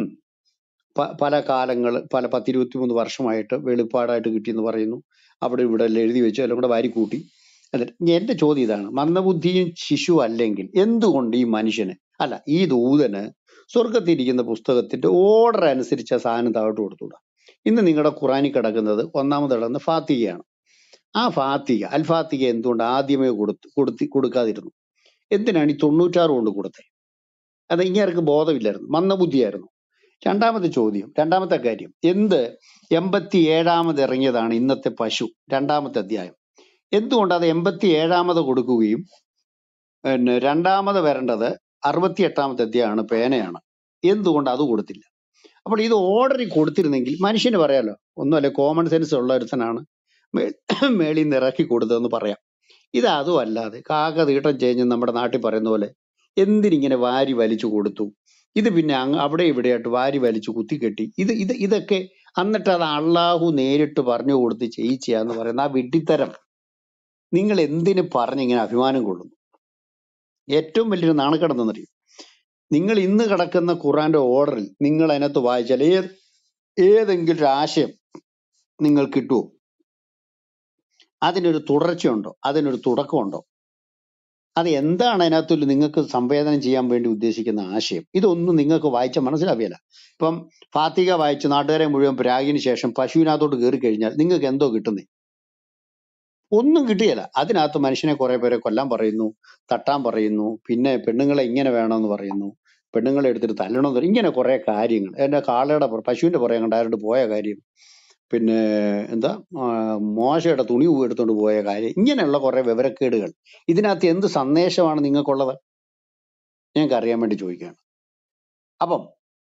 പ- പല കാലങ്ങൾ പല പത്തിരുപത്തി മൂന്ന് വർഷമായിട്ട് വെളിപ്പാടായിട്ട് കിട്ടിയെന്ന് പറയുന്നു അവിടെ ഇവിടെ എല്ലാം എഴുതി വെച്ച് എല്ലാം കൂടെ വാരിക്കൂട്ടി എന്നിട്ട് ഇനി എന്റെ ചോദ്യം ഇതാണ് മന്ദബുദ്ധിയും ശിശു അല്ലെങ്കിൽ എന്തുകൊണ്ട് ഈ മനുഷ്യന് അല്ല ഈ ദൂതന് സ്വർഗത്തിരിക്കുന്ന പുസ്തകത്തിന്റെ ഓർഡർ അനുസരിച്ച് ആ സാധനം താഴോട്ട് കൊടുത്തുകൂടാ ഇന്ന് നിങ്ങളുടെ ഖുറാനിൽ കിടക്കുന്നത് ഒന്നാമത് കിടന്ന് ഫാത്തികയാണ് ആ ഫാത്തിക അൽ ഫാത്തിക എന്തുകൊണ്ട് ആദ്യമേ കൊടുത്തു കൊടുത്തി കൊടുക്കാതിരുന്നു എന്തിനാണ് ഈ തൊണ്ണൂറ്റാറ് കൊണ്ട് കൊടുത്തത് അത് ഇങ്ങേർക്ക് ബോധമില്ലായിരുന്നു മന്ദബുദ്ധിയായിരുന്നു രണ്ടാമത്തെ ചോദ്യം രണ്ടാമത്തെ കാര്യം എന്ത് എൺപത്തി ഏഴാമത് ഇറങ്ങിയതാണ് ഇന്നത്തെ പശു രണ്ടാമത്തെ അധ്യായം എന്തുകൊണ്ട് അത് എൺപത്തി ഏഴാമത് കൊടുക്കുകയും പിന്നെ രണ്ടാമത് വരേണ്ടത് അറുപത്തി എട്ടാമത്തെ അധ്യായമാണ് പേനയാണ് എന്തുകൊണ്ട് അത് കൊടുത്തില്ല അപ്പോൾ ഇത് ഓർഡറിൽ കൊടുത്തിരുന്നെങ്കിൽ മനുഷ്യന് പറയാലോ ഒന്നുമല്ല കോമൺ സെൻസ് ഉള്ള ഒരുത്തനാണ് മേ- മേളിൽ നിന്ന് ഇറക്കി കൊടുത്തതെന്ന് പറയാം ഇത് അതും അല്ലാതെ കാക്ക തീട്ടം ചേഞ്ഞ് നമ്മുടെ നാട്ടിൽ പറയുന്ന പോലെ എന്തിനിങ്ങനെ വാരി വലിച്ചു കൊടുത്തു ഇത് പിന്നെ അങ്ങ് അവിടെ ഇവിടെയായിട്ട് വാരി വലിച്ചു കുത്തിക്കെട്ടി ഇത് ഇത് ഇതൊക്കെ എന്നിട്ട് അത് അള്ളാഹു നേരിട്ട് പറഞ്ഞു കൊടുത്ത് ചെയ്യിച്ചാന്ന് പറയുന്ന ആ വിഡ്ഢിത്തരം നിങ്ങൾ എന്തിന് പറഞ്ഞിങ്ങനെ അഭിമാനം കൊള്ളുന്നു ഏറ്റവും വലിയൊരു നാണക്കെടുന്നറിയും നിങ്ങൾ ഇന്ന് കിടക്കുന്ന ഖുറാന്റെ ഓർഡറിൽ നിങ്ങൾ അതിനകത്ത് വായിച്ചാൽ ഏത് ഏതെങ്കിലും ഒരു ആശയം നിങ്ങൾ കിട്ടുമോ അതിനൊരു തുടർച്ചയുണ്ടോ അതിനൊരു തുടക്കമുണ്ടോ അത് എന്താണ് അതിനകത്ത് നിങ്ങൾക്ക് സംവേദനം ചെയ്യാൻ വേണ്ടി ഉദ്ദേശിക്കുന്ന ആശയം ഇതൊന്നും നിങ്ങൾക്ക് വായിച്ചാൽ മനസ്സിലാവില്ല ഇപ്പം ഫാത്തിക വായിച്ച് നാട്ടുകാരെ മുഴുവൻ പ്രാഗിന് ശേഷം പശുവിനകത്തോട്ട് കയറി കഴിഞ്ഞാൽ നിങ്ങൾക്ക് എന്തോ കിട്ടുന്നേ ഒന്നും കിട്ടിയല്ല അതിനകത്ത് മനുഷ്യനെ കുറെ പേരെ കൊല്ലാൻ പറയുന്നു തട്ടാൻ പറയുന്നു പിന്നെ പെണ്ണുങ്ങളെ ഇങ്ങനെ വേണമെന്ന് പറയുന്നു പെണ്ണുങ്ങളെ എടുത്തിട്ട് തല്ലണമെന്ന് പറയും. ഇങ്ങനെ കുറെ കാര്യങ്ങൾ എന്റെ കാളയുടെ പുറ- പശുവിന്റെ പുറകെ കണ്ടായിട്ട് പോയ കാര്യം പിന്നെ എന്താ ആ, മോശയുടെ തുണി എടുത്തോണ്ട് പോയ കാര്യം ഇങ്ങനെയുള്ള കുറെ വിവരക്കേടുകൾ ഇതിനകത്ത് എന്ത് സന്ദേശമാണ് നിങ്ങൾക്കുള്ളത് ഞങ്ങൾക്ക് അറിയാൻ വേണ്ടി ചോദിക്കുകയാണ് അപ്പം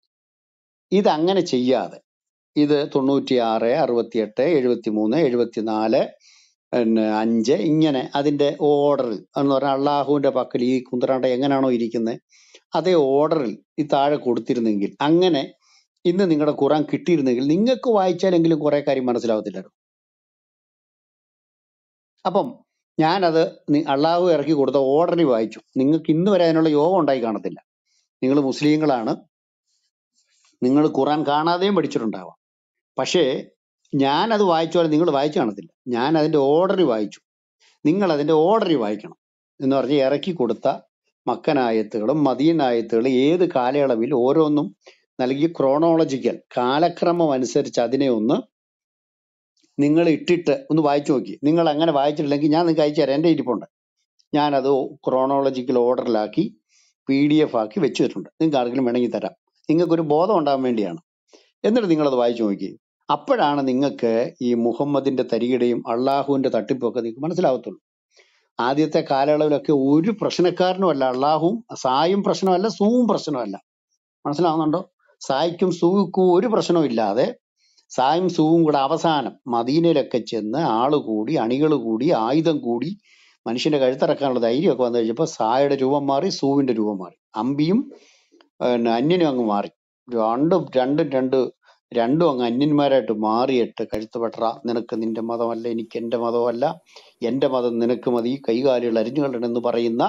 ഇത് അങ്ങനെ ചെയ്യാതെ ഇത് തൊണ്ണൂറ്റിയാറ് അറുപത്തിയെട്ട് എഴുപത്തി മൂന്ന് എഴുപത്തിനാല് പിന്നെ അഞ്ച് ഇങ്ങനെ അതിന്റെ ഓർഡറിൽ എന്ന് പറഞ്ഞാൽ അള്ളാഹുവിന്റെ പക്കൽ ഈ കുന്തറാണ്ട എങ്ങനെയാണോ ഇരിക്കുന്നത് അതേ ഓർഡറിൽ ഈ താഴെ കൊടുത്തിരുന്നെങ്കിൽ അങ്ങനെ ഇന്ന് നിങ്ങളുടെ ഖുറാൻ കിട്ടിയിരുന്നെങ്കിൽ നിങ്ങൾക്ക് വായിച്ചാലെങ്കിലും കുറെ കാര്യം മനസ്സിലാവത്തില്ലായിരുന്നു അപ്പം ഞാനത് നി- അള്ളാഹു ഇറക്കി കൊടുത്ത ഓർഡറിൽ വായിച്ചു നിങ്ങൾക്ക് ഇന്ന് വരെ അതിനുള്ള യോഗം ഉണ്ടായി കാണത്തില്ല നിങ്ങൾ മുസ്ലിങ്ങളാണ് നിങ്ങൾ ഖുറാൻ കാണാതെയും പഠിച്ചിട്ടുണ്ടാവാം പക്ഷേ ഞാൻ അത് വായിച്ചാൽ നിങ്ങൾ വായിച്ചു കാണത്തില്ല ഞാൻ അതിന്റെ ഓർഡറിൽ വായിച്ചു നിങ്ങൾ അതിന്റെ ഓർഡറിൽ വായിക്കണം എന്ന് പറഞ്ഞ് ഇറക്കി കൊടുത്ത മക്കനായത്തുകളും മദീനായത്തുകളും ഏത് കാലയളവിൽ ഓരോന്നും നൽകിയ ക്രോണോളജിക്കൽ കാലക്രമം അനുസരിച്ച് അതിനെ ഒന്ന് നിങ്ങൾ ഇട്ടിട്ട് ഒന്ന് വായിച്ചു നോക്കി നിങ്ങൾ അങ്ങനെ വായിച്ചിട്ടില്ലെങ്കിൽ ഞാൻ നിങ്ങൾക്ക് അയച്ചു തരാം എൻ്റെ ഇരിപ്പുണ്ട് ഞാനത് ക്രോണോളജിക്കൽ ഓർഡറിലാക്കി പി ഡി എഫ് ആക്കി വെച്ചിട്ടുണ്ട് നിങ്ങൾക്ക് ആർക്കെങ്കിലും വേണമെങ്കിൽ തരാം നിങ്ങൾക്കൊരു ബോധം ഉണ്ടാകാൻ വേണ്ടിയാണ് എന്നിട്ട് നിങ്ങളത് വായിച്ചു നോക്കി അപ്പോഴാണ് നിങ്ങൾക്ക് ഈ മുഹമ്മദിന്റെ തരികിടയും അള്ളാഹുവിന്റെ തട്ടിപ്പൊക്കെ നിങ്ങൾക്ക് മനസ്സിലാവത്തുള്ളൂ ആദ്യത്തെ കാലയളവിലൊക്കെ ഒരു പ്രശ്നക്കാരനുമല്ല അള്ളാഹുവും സായും പ്രശ്നമല്ല സൂവും പ്രശ്നമല്ല മനസ്സിലാവുന്നുണ്ടോ സായിക്കും സൂക്കും ഒരു പ്രശ്നവും ഇല്ലാതെ സായും സൂവും കൂടെ അവസാനം മദീനയിലൊക്കെ ചെന്ന് ആള് കൂടി അണികൾ കൂടി ആയുധം കൂടി മനുഷ്യന്റെ കഴുത്തിറക്കാനുള്ള ധൈര്യമൊക്കെ വന്നു കഴിഞ്ഞപ്പോൾ സായുടെ രൂപം മാറി സൂവിന്റെ രൂപം മാറി അമ്പിയും പിന്നെ അന്യനും അങ്ങ് മാറി രണ്ടും രണ്ടും രണ്ട് രണ്ടും അങ്ങ് അന്യന്മാരായിട്ട് മാറിയിട്ട് കഴുത്ത് വെട്ടറ നിനക്ക് നിന്റെ മതമല്ല എനിക്ക് എന്റെ മതമല്ല എന്റെ മതം നിനക്ക് മതി കൈകാലുകൾ അരിഞ്ഞുകൊള്ളണമെന്ന് പറയുന്ന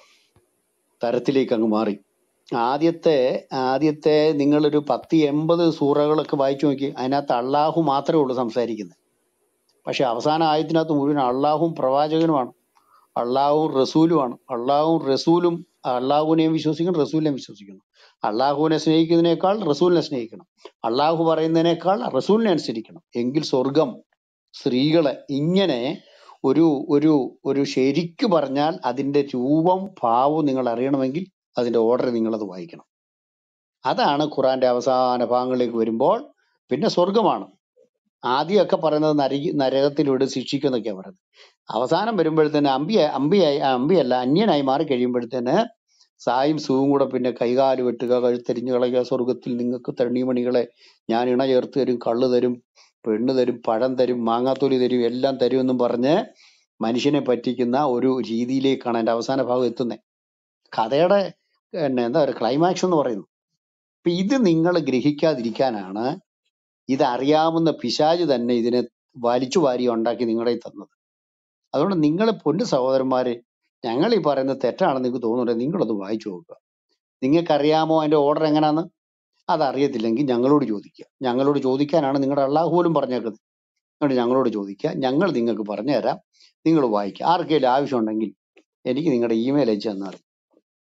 തരത്തിലേക്ക് അങ്ങ് മാറി ആദ്യത്തെ ആദ്യത്തെ നിങ്ങളൊരു പത്ത് എൺപത് സൂറകളൊക്കെ വായിച്ചു നോക്കി അതിനകത്ത് അള്ളാഹു മാത്രമേ ഉള്ളൂ സംസാരിക്കുന്നത് പക്ഷെ അവസാന ആയത്തിനകത്ത് മുഴുവൻ അള്ളാഹും പ്രവാചകനുമാണ് അള്ളാഹുവും റസൂലുമാണ് അള്ളാഹുവും റസൂലും അള്ളാഹുവിനെയും വിശ്വസിക്കണം റസൂലിനെയും വിശ്വസിക്കണം അള്ളാഹുവിനെ സ്നേഹിക്കുന്നതിനേക്കാൾ റസൂലിനെ സ്നേഹിക്കണം അള്ളാഹു പറയുന്നതിനേക്കാൾ റസൂലിനെ അനുസരിക്കണം എങ്കിൽ സ്വർഗം സ്ത്രീകളെ ഇങ്ങനെ ഒരു ഒരു ഒരു ശരിക്കു പറഞ്ഞാൽ അതിന്റെ രൂപം ഭാവവും നിങ്ങൾ അറിയണമെങ്കിൽ അതിന്റെ ഓർഡർ നിങ്ങളത് വായിക്കണം അതാണ് ഖുറാന്റെ അവസാന ഭാഗങ്ങളിലേക്ക് വരുമ്പോൾ പിന്നെ സ്വർഗമാണ് ആദ്യമൊക്കെ പറയുന്നത് നരക നരകത്തിലൂടെ ശിക്ഷിക്കുന്നൊക്കെയാ പറയുന്നത് അവസാനം വരുമ്പോഴത്തേന് അമ്പിയ അമ്പിയായി ആ, അമ്പിയല്ല അന്യനായി മാറി കഴിയുമ്പോഴത്തേന് സായും സൂവും കൂടെ പിന്നെ കൈകാല് വെട്ടുക കഴുത്തെരിഞ്ഞു കളയുക സ്വർഗത്തിൽ നിങ്ങൾക്ക് തണ്ണീമണികളെ ഞാൻ ഇണ ചേർത്ത് തരും കള്ള് തരും പെണ്ണ് തരും പഴം തരും മാങ്ങാത്തൊലി തരും എല്ലാം തരും എന്നും പറഞ്ഞ് മനുഷ്യനെ പറ്റിക്കുന്ന ഒരു രീതിയിലേക്കാണ് എൻ്റെ അവസാന ഭാഗം എത്തുന്നത് കഥയുടെ പിന്നെ എന്താ പറയുക ക്ലൈമാക്സ് എന്ന് പറയുന്നു അപ്പൊ ഇത് നിങ്ങൾ ഗ്രഹിക്കാതിരിക്കാനാണ് ഇത് അറിയാവുന്ന പിശാജ് തന്നെ ഇതിനെ വലിച്ചു വാരി ഉണ്ടാക്കി നിങ്ങളെ തന്നത് അതുകൊണ്ട് നിങ്ങൾ പൊന്നു സഹോദരന്മാരെ ഞങ്ങൾ ഈ പറയുന്നത് തെറ്റാണെന്ന് നിങ്ങൾക്ക് തോന്നുന്നുണ്ടെങ്കിൽ നിങ്ങളൊന്ന് വായിച്ചു നോക്കുക നിങ്ങൾക്കറിയാമോ അതിന്റെ ഓർഡർ എങ്ങനെയാന്ന് അതറിയത്തില്ലെങ്കിൽ ഞങ്ങളോട് ചോദിക്കുക ഞങ്ങളോട് ചോദിക്കാനാണ് നിങ്ങളുടെ അള്ളാഹു പോലും പറഞ്ഞേക്കുന്നത് അതുകൊണ്ട് ഞങ്ങളോട് ചോദിക്കുക ഞങ്ങൾ നിങ്ങൾക്ക് പറഞ്ഞു തരാം നിങ്ങൾ വായിക്കുക ആർക്കെങ്കിലും ആവശ്യമുണ്ടെങ്കിൽ എനിക്ക് നിങ്ങളുടെ ഇമെയിൽ അയച്ചു തന്നാൽ മതി.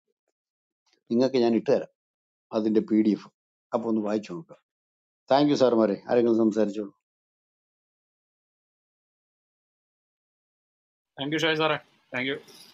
നിങ്ങൾക്ക് ഞാൻ ഇട്ട് തരാം അതിന്റെ പി ഡി എഫ് അപ്പൊ ഒന്ന് വായിച്ചു നോക്കുക താങ്ക് യു സാർമാരെ ആരെങ്കിലും സംസാരിച്ചോളൂ താങ്ക് യു ഷായ് സാറേ താങ്ക് യു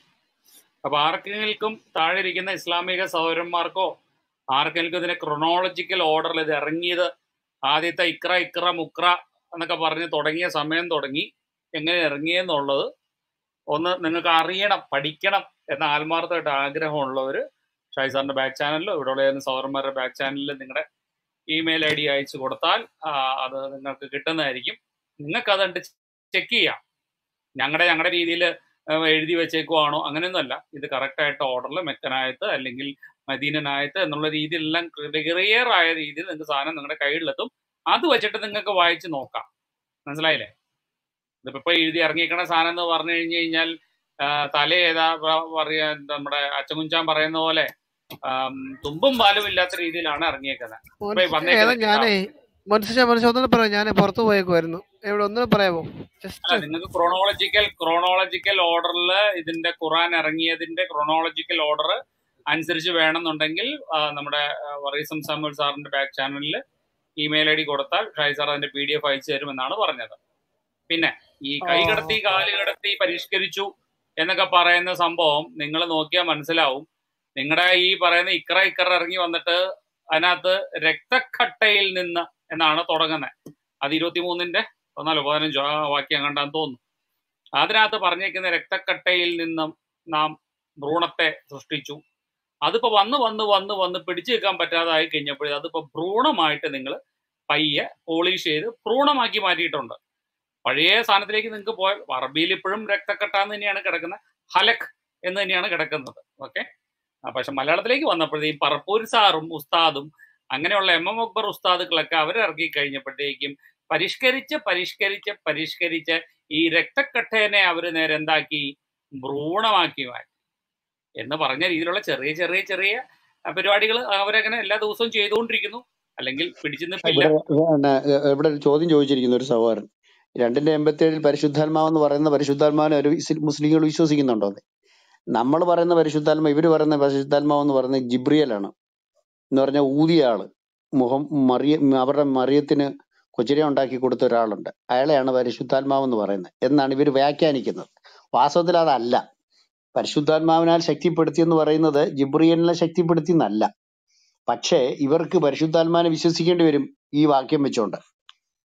അപ്പൊ ആർക്കെങ്കിലും താഴെ ഇരിക്കുന്ന ഇസ്ലാമിക സഹോദരന്മാർക്കോ ആർക്കെങ്കിലും ഇതിന്റെ ക്രൊണോളജിക്കൽ ഓർഡറിൽ ഇത് ഇറങ്ങിയത് ആദ്യത്തെ ഇക്ര ഇക്ര മുക്ര എന്നൊക്കെ പറഞ്ഞ് തുടങ്ങിയ സമയം തുടങ്ങി എങ്ങനെ ഇറങ്ങിയെന്നുള്ളത് ഒന്ന് നിങ്ങൾക്ക് അറിയണം പഠിക്കണം എന്ന ആത്മാർത്ഥമായിട്ട് ആഗ്രഹമുള്ളവർ ഷായ് സാറിന്റെ ബാക്ക് ചാനലിലോ ഇവിടെയുള്ള ഏതെങ്കിലും സഹോദരന്മാരുടെ ബാക്ക് ചാനലിൽ നിങ്ങളുടെ ഇമെയിൽ ഐ ഡി അയച്ചു കൊടുത്താൽ ആ, അത് നിങ്ങൾക്ക് കിട്ടുന്നതായിരിക്കും നിങ്ങൾക്ക് അതുണ്ട് ചെക്ക് ചെയ്യാം ഞങ്ങളുടെ ഞങ്ങളുടെ രീതിയിൽ എഴുതി വെച്ചേക്കുവാണോ അങ്ങനെയൊന്നുമല്ല ഇത് കറക്റ്റ് ആയിട്ട് ഓർഡറിൽ മെക്കനായത്ത് അല്ലെങ്കിൽ മദീനനായത്ത് എന്നുള്ള രീതിയിലെല്ലാം ക്ലിയർ ആയ രീതിയിൽ നിങ്ങൾക്ക് സാധനം നിങ്ങളുടെ കയ്യിലെത്തും അത് വെച്ചിട്ട് നിങ്ങൾക്ക് വായിച്ച് നോക്കാം മനസ്സിലായില്ലേ ഇതിപ്പോ ഇപ്പൊ എഴുതി ഇറങ്ങിയേക്കണ സാധനം എന്ന് പറഞ്ഞു കഴിഞ്ഞു കഴിഞ്ഞാൽ ആ, തല ഏതാ പ- പറയാ നമ്മുടെ അച്ചകുഞ്ചാൻ പറയുന്ന പോലെ ആം, തുമ്പും പാലും ഇല്ലാത്ത രീതിയിലാണ് ഇറങ്ങിയേക്കുന്നത് ഇപ്പൊ ഈ മോൻസ് ഏതാ വന്നേക്കുന്ന ഞാനേ കിതാബ് മനുഷ്യ മനുഷ്യ ഒന്നുകൂടെ പറയാം ഞാൻ പുറത്തു പോയേക്കുമായിരുന്നു എവിടെ ഒന്നുകൂടെ പറയാമോ അല്ല ജസ്റ്റ് നിങ്ങൾക്ക് ക്രോണോളജിക്കൽ ക്രോണോളജിക്കൽ ഓർഡറിൽ ഇതിന്റെ ഖുറാൻ ഇറങ്ങിയതിന്റെ ക്രോണോളജിക്കൽ ഓർഡർ അനുസരിച്ച് വേണമെന്നുണ്ടെങ്കിൽ ആ, നമ്മുടെ ആ, വറീസം സാമുൽ സാറിന്റെ ബാക്ക് ചാനലിൽ ഇമെയിൽ ഐ ഡി കൊടുത്താൽ ഷായി സാർ അതിന്റെ പി ഡി എഫ് അയച്ചു തരുമെന്നാണ് പറഞ്ഞത് പിന്നെ ഈ ആ കൈ കടത്തി കാല് കടത്തി പരിഷ്കരിച്ചു എന്നൊക്കെ പറയുന്ന സംഭവം നിങ്ങൾ നോക്കിയാൽ മനസ്സിലാവും നിങ്ങളുടെ ഈ പറയുന്ന ഇക്കറ ഇക്കറ ഇറങ്ങി വന്നിട്ട് അതിനകത്ത് രക്തക്കട്ടയിൽ നിന്ന് എന്നാണ് തുടങ്ങുന്നത് അത് ഇരുപത്തിമൂന്നിന്റെ പതിനാലോ പതിനഞ്ചോ ആ വാക്യം കണ്ടാന്ന് തോന്നുന്നു അതിനകത്ത് പറഞ്ഞേക്കുന്ന രക്തക്കട്ടയിൽ നിന്നും നാം ഭ്രൂണത്തെ സൃഷ്ടിച്ചു അതിപ്പോ വന്ന് വന്ന് വന്ന് വന്ന് പിടിച്ചു വെക്കാൻ പറ്റാതായി കഴിഞ്ഞപ്പോഴേ അതിപ്പോ ഭ്രൂണമായിട്ട് നിങ്ങൾ പയ്യെ പോളിഷ് ചെയ്ത് ഭ്രൂണമാക്കി മാറ്റിയിട്ടുണ്ട് പഴയ സാധനത്തിലേക്ക് നിങ്ങൾക്ക് പോയാൽ അറബിയിൽ ഇപ്പോഴും രക്തക്കട്ട എന്ന് തന്നെയാണ് കിടക്കുന്നത് ഹലക് എന്ന് തന്നെയാണ് കിടക്കുന്നത് ഓക്കെ പക്ഷെ മലയാളത്തിലേക്ക് വന്നപ്പോഴത്തേക്കും പറപ്പൂർ സാറും ഉസ്താദും അങ്ങനെയുള്ള എം എം അക്ബർ ഉസ്താദുകളൊക്കെ അവരിറക്കി കഴിഞ്ഞപ്പോഴത്തേക്കും പരിഷ്കരിച്ച് പരിഷ്കരിച്ച് പരിഷ്കരിച്ച് ഈ രക്തക്കട്ടേനെ അവർ നേരെ എന്താക്കി ഭ്രൂണമാക്കി മാറ്റി എന്ന് പറഞ്ഞ രീതിയിലുള്ള ചെറിയ ചെറിയ ചെറിയ പരിപാടികൾ അവരങ്ങനെ എല്ലാ ദിവസവും ചെയ്തുകൊണ്ടിരിക്കുന്നു അല്ലെങ്കിൽ പിടിച്ചു നിൽപ്പില്ല ഇവിടെ പിന്നെ ഇവിടെ ഒരു ചോദ്യം ചോദിച്ചിരിക്കുന്നു ഒരു സഹോദരൻ രണ്ടിന്റെ എൺപത്തി ഏഴിൽ പരിശുദ്ധാത്മാവെന്ന് പറയുന്ന പരിശുദ്ധാത്മാവിനെ ഒരു മുസ്ലിങ്ങൾ വിശ്വസിക്കുന്നുണ്ടോ അത് നമ്മൾ പറയുന്ന പരിശുദ്ധാത്മ ഇവര് പറയുന്ന പരിശുദ്ധാത്മാവെന്ന് പറയുന്നത് ജിബ്രിയലാണ് എന്ന് പറഞ്ഞാൽ ഊതിയ ആള് മുഹം മറിയ അവരുടെ മറിയത്തിന് കൊച്ചിനെ ഉണ്ടാക്കി കൊടുത്ത ഒരാളുണ്ട് അയാളെയാണ് പരിശുദ്ധാത്മാവെന്ന് പറയുന്നത് എന്നാണ് ഇവർ വ്യാഖ്യാനിക്കുന്നത് വാസ്തവത്തിൽ അതല്ല പരിശുദ്ധാത്മാവിനാൽ ശക്തിപ്പെടുത്തി എന്ന് പറയുന്നത് ജിബ്രിയലിനെ ശക്തിപ്പെടുത്തി എന്നല്ല പക്ഷേ ഇവർക്ക് പരിശുദ്ധാത്മാവിനെ വിശ്വസിക്കേണ്ടി വരും ഈ വാക്യം വെച്ചുകൊണ്ട്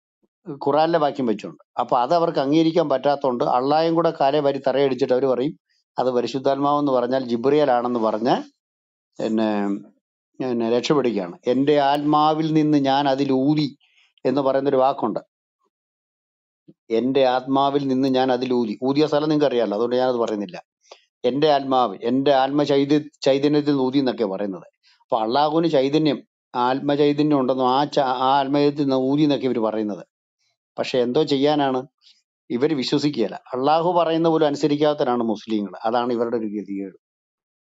ഖുറാനിലെ വാക്യം വെച്ചുകൊണ്ട് അപ്പൊ അത് അവർക്ക് അംഗീകരിക്കാൻ പറ്റാത്തതുകൊണ്ട് അള്ളായും കൂടെ കാലെ വരി തറയടിച്ചിട്ട് അവർ പറയും അത് പരിശുദ്ധാത്മാവെന്ന് പറഞ്ഞാൽ ജിബ്രിയലാണെന്ന് പറഞ്ഞ് പിന്നെ പിന്നെ രക്ഷപ്പെടുകയാണ് എൻ്റെ ആത്മാവിൽ നിന്ന് ഞാൻ അതിൽ ഊതി എന്ന് പറയുന്നൊരു വാക്കുണ്ട് എൻ്റെ ആത്മാവിൽ നിന്ന് ഞാൻ അതിൽ ഊതി ഊതിയ സ്ഥലം നിങ്ങൾക്ക് അറിയാമല്ലോ അതുകൊണ്ട് ഞാനത് പറയുന്നില്ല എൻ്റെ ആത്മാവ് എൻ്റെ ആത്മ ചൈത്യ ചൈതന്യത്തിൽ നിന്ന് ഊതി എന്നൊക്കെ പറയുന്നത് അപ്പൊ അള്ളാഹുവിന് ചൈതന്യം ആത്മചൈതന്യം ഉണ്ടെന്നും ആ ച- ആ ആത്മചൈതന്യത്തിൽ നിന്ന് ഊതി എന്നൊക്കെ ഇവർ പറയുന്നത് പക്ഷെ എന്തോ ചെയ്യാനാണ് ഇവർ വിശ്വസിക്കുകയില്ല അള്ളാഹു പറയുന്ന പോലും അനുസരിക്കാത്തവരാണ് മുസ്ലിങ്ങൾ അതാണ് ഇവരുടെ ഒരു ഗതികേട്